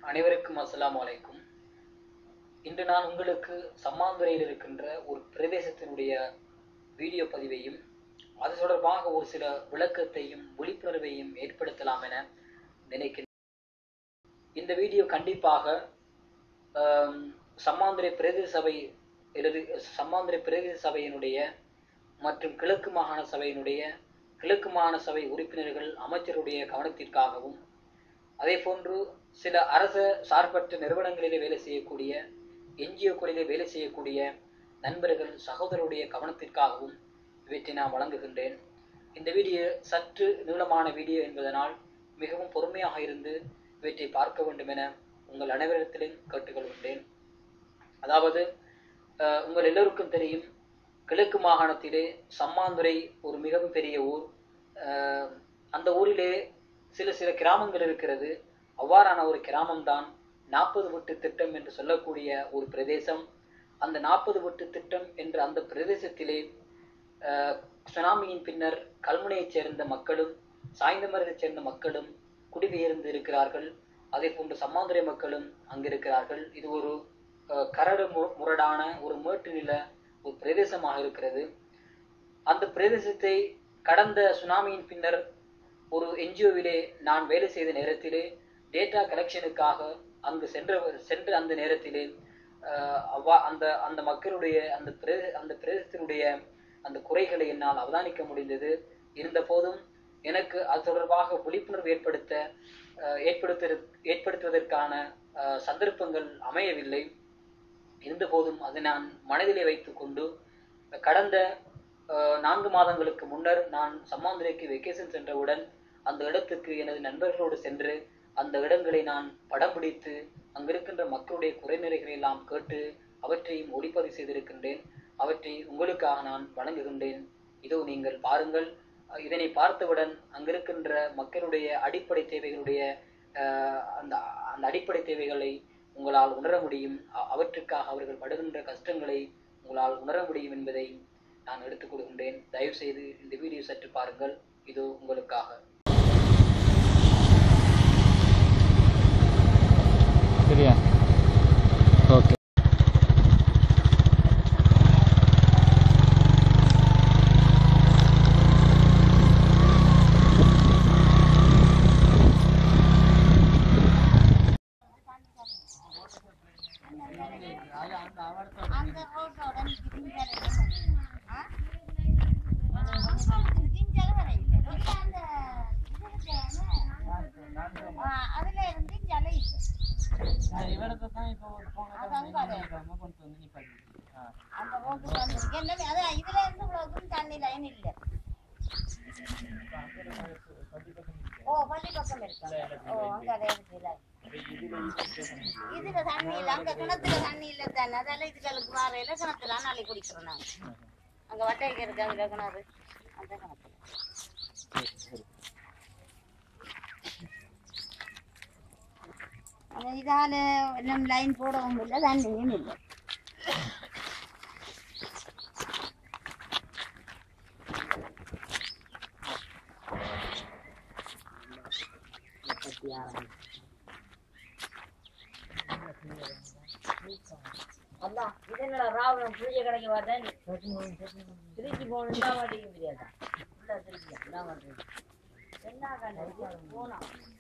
அனைவருக்கும் அஸ்ஸலாமு அலைக்கும் இன்று நான் உங்களுக்கு சம்மாந்துறையில் இருக்கின்ற ஒரு பிரதேசத்தினுடைய வீடியோ பதிவையும் அது தொடர்பாக ஒரு சில விளக்கத்தையும் விழிப்புணர்வையும் ஏற்படுத்தலாம் என நினைக்கின்றேன் இந்த வீடியோ கண்டிப்பாக ஆம், சம்மாந்துறை பிரதேச சபை எழுது சம்மாந்துறை பிரதேச சபையினுடைய மற்றும் கிழக்கு மாகாண சபையினுடைய கிழக்கு மாகாண சபை உறுப்பினர்கள் அமைச்சருடைய கவனத்திற்காகவும் அதே போன்று சில அரச சார்பற்ற நிறுவனங்களிலே வேலை செய்யக்கூடிய என்ஜிஓக்களிலே வேலை செய்யக்கூடிய நண்பர்கள் சகோதரருடைய கவனத்திற்காகவும் இவற்றை நான் வழங்குகின்றேன் இந்த வீடியோ சற்று நீளமான வீடியோ என்பதனால் மிகவும் பொறுமையாக இருந்து இவற்றை பார்க்க வேண்டும் என உங்கள் அனைவரிடத்திலும் கேட்டுக்கொள்கின்றேன் அதாவது அஹ், உங்கள் எல்லோருக்கும் தெரியும் கிழக்கு மாகாணத்திலே சம்மாந்துறை ஒரு மிகவும் பெரிய ஊர் அஹ், அந்த ஊரிலே சில சில கிராமங்கள் இருக்கிறது அவ்வாறான ஒரு கிராமம்தான் நாற்பது வீட்டு திட்டம் என்று சொல்லக்கூடிய ஒரு பிரதேசம் அந்த நாற்பது வீட்டு திட்டம் என்ற அந்த பிரதேசத்திலே அஹ், சுனாமியின் பின்னர் கல்முனையைச் சேர்ந்த மக்களும் சாய்ந்தமரத்தைச் சேர்ந்த மக்களும் குடிபெயர்ந்து இருக்கிறார்கள் அதே போன்று சம்மாந்துறை மக்களும் அங்கு இருக்கிறார்கள் இது ஒரு அஹ், கரடு மு- முரடான ஒரு மேட்டு நில ஒரு பிரதேசமாக இருக்கிறது அந்த பிரதேசத்தை கடந்த சுனாமியின் பின்னர் ஒரு என்ஜிஓவிலே நான் வேலை செய்த நேரத்திலே டேட்டா கலெக்ஷனுக்காக அங்கு சென்ற சென்ற அந்த நேரத்திலே அஹ், அவ்வா அந்த அந்த மக்களுடைய அந்த பிரதே அந்த பிரதேசத்தினுடைய அந்த குறைகளை என்னால் அவதானிக்க முடிந்தது இருந்த போதும் எனக்கு அது தொடர்பாக விழிப்புணர்வு ஏற்படுத்த அஹ், ஏற்படுத்த ஏற்படுத்துவதற்கான அஹ், சந்தர்ப்பங்கள் அமையவில்லை இருந்தபோதும் அதை நான் மனதிலே வைத்துக்கொண்டு கடந்த அஹ், நான்கு மாதங்களுக்கு முன்னர் நான் சம்மாந்துரைக்கு வெக்கேஷன் சென்றவுடன் அந்த இடத்துக்கு எனது நண்பர்களோடு சென்று அந்த இடங்களை நான் படம் பிடித்து அங்கிருக்கின்ற மக்களுடைய குறைநிறைகளை எல்லாம் கேட்டு அவற்றையும் ஒளிப்பதிவு செய்திருக்கின்றேன் அவற்றை உங்களுக்காக நான் வழங்குகின்றேன் இதோ நீங்கள் பாருங்கள் அஹ், இதனை பார்த்தவுடன் அங்கிருக்கின்ற மக்களுடைய அடிப்படை தேவைகளுடைய அஹ், அந்த அந்த அடிப்படை தேவைகளை உங்களால் உணர முடியும் அ- அவற்றுக்காக அவர்கள் படுகின்ற கஷ்டங்களை உங்களால் உணர முடியும் என்பதை நான் எடுத்துக் கொடுக்கின்றேன் தயவு செய்து இந்த வீடியோ சற்று பாருங்கள் இது உங்களுக்காக சரியா ஓகே அந்த ரோட்டோட கிரிஞ்சல் ஆ கிரிஞ்சல் வரையில அந்த அதுல இருந்து ஜலை அது அங்க அந்த ரோட்டு வந்து என்ன அது இதுல இருந்து இவ்வளவுக்கும் தண்ணி லைன் இல்ல ஓ பள்ளி பக்கம் இருக்கு ஓ அங்க அதை இருக்கு line. இதுல தண்ணி இல்ல அங்க கிணத்துல தண்ணி இல்ல தானே அதெல்லாம் இதுகளுக்கு வரையில கிணத்துல நாளை குடிக்கிறோம் நாங்க அங்க வட்டைக்கு இருக்கு அங்க கிணறு அந்த கிணத்துல அந்த இதால எல்லாம் லைன் போடவும் இல்லை தண்ணியும் இல்லை அதான் இது என்னடா ராவணன் புளிய கடைக்கு வரேன் திருச்சி போகணும் தான் மாட்டேங்க முடியாதா இல்லை திருச்சி என்ன பண்ணுறது என்ன கண்டு போனா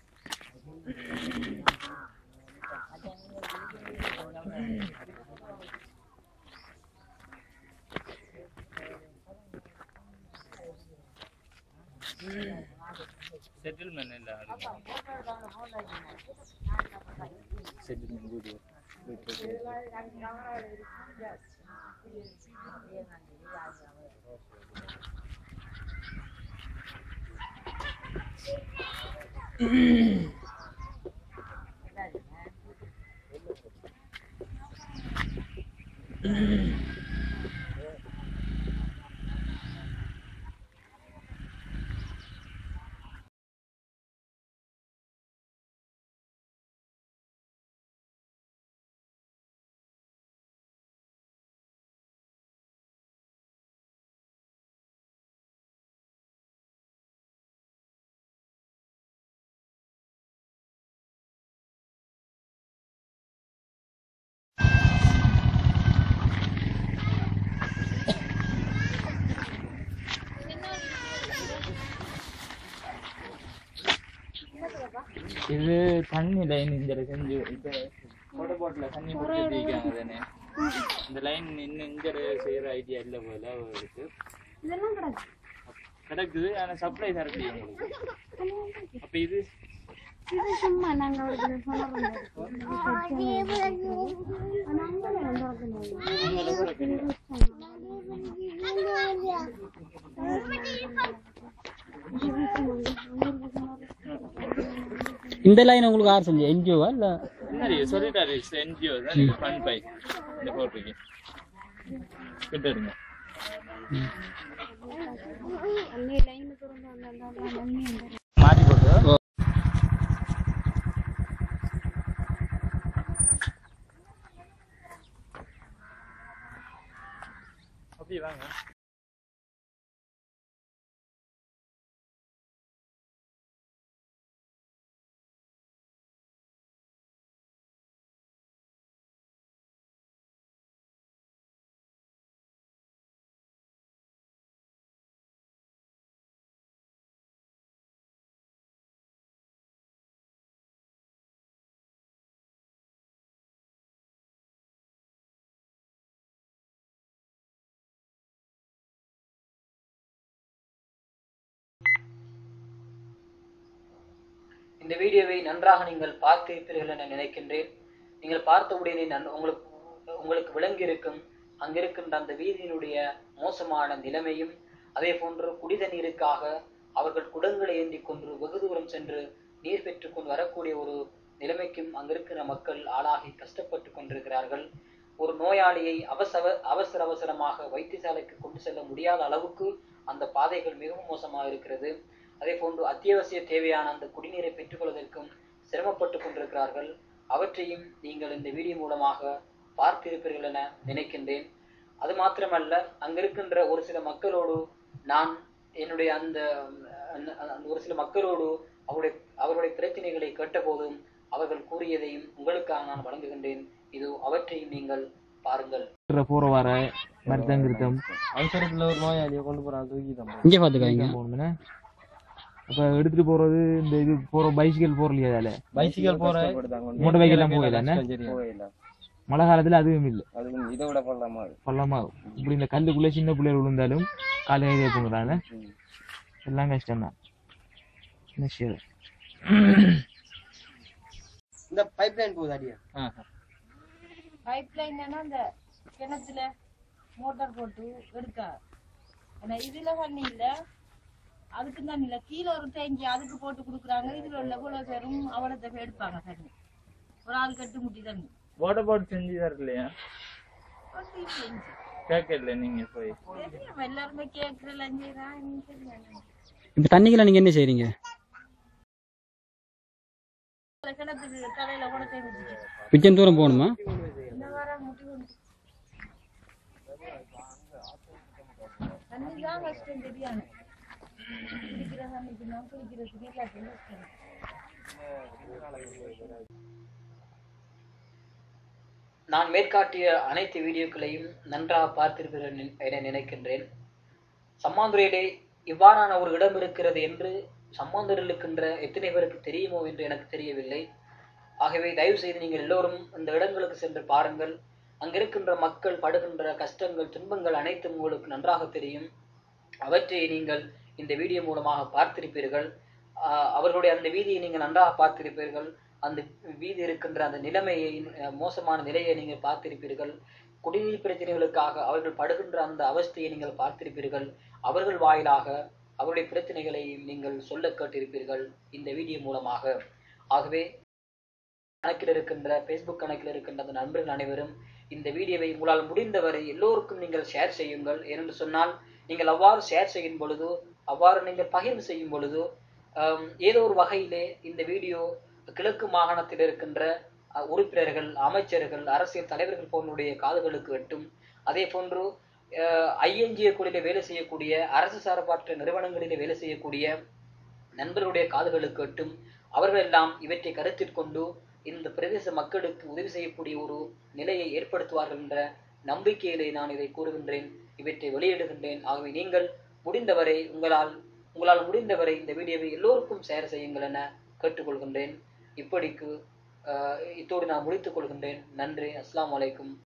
செட்டில்மெண்ட் இல்லை செட்டில்மெண்ட் வீடியோ இது தண்ணி லைன் இந்த செஞ்சு இப்போ போட்ட போட்டில் தண்ணி பிடிச்சிட்டு இருக்காங்க தானே இந்த லைன் இன்னும் இந்த செய்கிற ஐடியா இல்லை போல இருக்கு இதெல்லாம் கிடக்கு கிடக்குது ஆனால் சப்ளை தரப்படி உங்களுக்கு அப்போ இது இது சும்மா நாங்க அவருக்கு சொன்னோம் உங்களை கூட கிடையாது இந்த லைன் உங்களுக்கு யார் செஞ்சு என்ஜிஓவா இல்ல சரி சொல்லிட்டாரு என்ஜிஓ தான் இது ஃபண்ட் பை இந்த போட்டுருக்கு கிட்ட இருங்க மாற்றி போட்டு அப்படியே வாங்க இந்த வீடியோவை நன்றாக நீங்கள் பார்த்திருப்பீர்கள் என நினைக்கின்றேன் நீங்கள் பார்த்தவுடனே நான் உங்களுக்கு உங்களுக்கு விளங்கியிருக்கும் அங்கிருக்கின்ற அந்த வீதியினுடைய மோசமான நிலைமையும் அதே போன்று குடித நீருக்காக அவர்கள் குடங்களை ஏந்தி கொண்டு வெகு தூரம் சென்று நீர் பெற்றுக்கொண்டு வரக்கூடிய ஒரு நிலைமைக்கும் அங்கிருக்கிற மக்கள் ஆளாகி கஷ்டப்பட்டு கொண்டிருக்கிறார்கள் ஒரு நோயாளியை அவசர அவசர அவசரமாக வைத்தியசாலைக்கு கொண்டு செல்ல முடியாத அளவுக்கு அந்த பாதைகள் மிகவும் மோசமாக இருக்கிறது அதே போன்று அத்தியாவசிய தேவையான அந்த குடிநீரை பெற்றுக்கொள்வதற்கும் சிரமப்பட்டு கொண்டிருக்கிறார்கள் அவற்றையும் நீங்கள் இந்த வீடியோ மூலமாக பார்த்திருப்பீர்கள் என நினைக்கின்றேன் அது மாத்திரமல்ல அங்கிருக்கின்ற ஒரு சில மக்களோடு நான் என்னுடைய அந்த அந்த- அந்த ஒரு சில மக்களோடு அவருடைய அவருடைய பிரச்சனைகளை கேட்டபோதும் அவர்கள் கூறியதையும் உங்களுக்காக நான் வழங்குகின்றேன் இது அவற்றையும் நீங்கள் பாருங்கள் போற வர மருத்தம் கிருத்தம் அவசரத்துல ஒரு நோயாளியை கொண்டு போறான் தூக்கிதான் இங்கே பார்த்துக்காங்க போகணும்னா அப்ப எடுத்துட்டு போறது இந்த இது போற பைசிக்கல் போறலையா அதில் பைசிக்கல் போற மோட்டர் பைக் எல்லாம் போகல போயில மழை காலத்துல அதுவும் இல்லை அது இதை விட பண்ணலாமா பள்ளமா இப்படி இந்த கல்லுக்குள்ள சின்ன பிள்ளைகள் விழுந்தாலும் காலை இதே போங்கிறாங்க எல்லாம் கஷ்டம் தான் என்ன செய்யுது? இந்த பைப் லைன் போகுது அடியா பைப் லைன் அந்த கிணத்துல மோட்டார் போட்டு எடுக்க ஆனா இதுல தண்ணி இல்ல அதுக்கு தண்ணி இல்ல கீழே ஒரு டேங்கி அதுக்கு போட்டு கொடுக்குறாங்க இதுல உள்ள இவ்வளவு பேரும் அவ்வளோத்த பேர் எடுப்பாங்க தண்ணி ஒரு ஆள் கட்டு முட்டி தண்ணி வாட்டர் பாட்டில் செஞ்சு தரலையா ஒரு டீம் செஞ்சு. கேட்கல நீங்க போய் தெரியும் எல்லாருமே கேட்கறல தெரியும் இப்போ தண்ணிக்கெல்லாம் நீங்கள் என்ன செய்றீங்க கிணத்துக்கு தலையில கூட தெரிஞ்சு மிச்சம் தூரம் போகணுமா இந்த வாரம் முட்டி கொண்டு தண்ணி தான் கஷ்டம் தெரியாது குடிக்கிற தண்ணிக்கு நான் குளிக்கிறதுக்கு எல்லாத்தையும் கஷ்டம் நான் மேற்காட்டிய அனைத்து வீடியோக்களையும் நன்றாக பார்த்திருப்பீர்கள் என- என நினைக்கின்றேன் சம்மாந்துறையிலே இவ்வாறான ஒரு இடம் இருக்கிறது என்று சம்மாந்துறையில் இருக்கின்ற எத்தனை பேருக்கு தெரியுமோ என்று எனக்கு தெரியவில்லை ஆகவே தயவு செய்து நீங்கள் எல்லோரும் இந்த இடங்களுக்கு சென்று பாருங்கள் அங்கிருக்கின்ற மக்கள் படுகின்ற கஷ்டங்கள் துன்பங்கள் அனைத்தும் உங்களுக்கு நன்றாக தெரியும் அவற்றை நீங்கள் இந்த வீடியோ மூலமாக பார்த்திருப்பீர்கள் ஆஹ் அவர்களுடைய அந்த வீதியை நீங்கள் நன்றாக பார்த்திருப்பீர்கள் அந்த வீதி இருக்கின்ற அந்த நிலைமையை அஹ் மோசமான நிலையை நீங்கள் பார்த்திருப்பீர்கள் குடிநீர் பிரச்சனைகளுக்காக அவர்கள் படுகின்ற அந்த அவஸ்தையை நீங்கள் பார்த்திருப்பீர்கள் அவர்கள் வாயிலாக அவருடைய பிரச்சனைகளை நீங்கள் சொல்ல கேட்டிருப்பீர்கள் இந்த வீடியோ மூலமாக ஆகவே கணக்கில் இருக்கின்ற ஃபேஸ்புக் கணக்கில் இருக்கின்ற அந்த நண்பர்கள் அனைவரும் இந்த வீடியோவை உங்களால் முடிந்தவரை எல்லோருக்கும் நீங்கள் ஷேர் செய்யுங்கள் ஏனென்று சொன்னால் நீங்கள் அவ்வாறு ஷேர் செய்யும் பொழுது அவ்வாறு நீங்கள் பகிர்வு செய்யும் பொழுது ஆம், ஏதோ ஒரு வகையிலே இந்த வீடியோ கிழக்கு மாகாணத்தில் இருக்கின்ற அஹ், உறுப்பினர்கள் அமைச்சர்கள் அரசியல் தலைவர்கள் போன்றவருடைய காதுகளுக்கு எட்டும் அதே போன்று ஐஎன்ஜிஓ குழுவில் வேலை செய்யக்கூடிய அரசு சார்பற்ற நிறுவனங்களிலே வேலை செய்யக்கூடிய நண்பர்களுடைய காதுகளுக்கு எட்டும் அவர்கள் எல்லாம் இவற்றை கருத்தில் கொண்டு இந்த பிரதேச மக்களுக்கு உதவி செய்யக்கூடிய ஒரு நிலையை ஏற்படுத்துவார்கள் என்ற நம்பிக்கையிலே நான் இதை கூறுகின்றேன் இவற்றை வெளியிடுகின்றேன் ஆகவே நீங்கள் முடிந்தவரை உங்களால் உங்களால் முடிந்தவரை இந்த வீடியோவை எல்லோருக்கும் ஷேர் செய்யுங்கள் என கேட்டுக்கொள்கின்றேன் இப்படிக்கு ஆஹ் இத்தோடு நான் முடித்துக் கொள்கின்றேன் நன்றி அஸ்ஸலாமு அலைக்கும்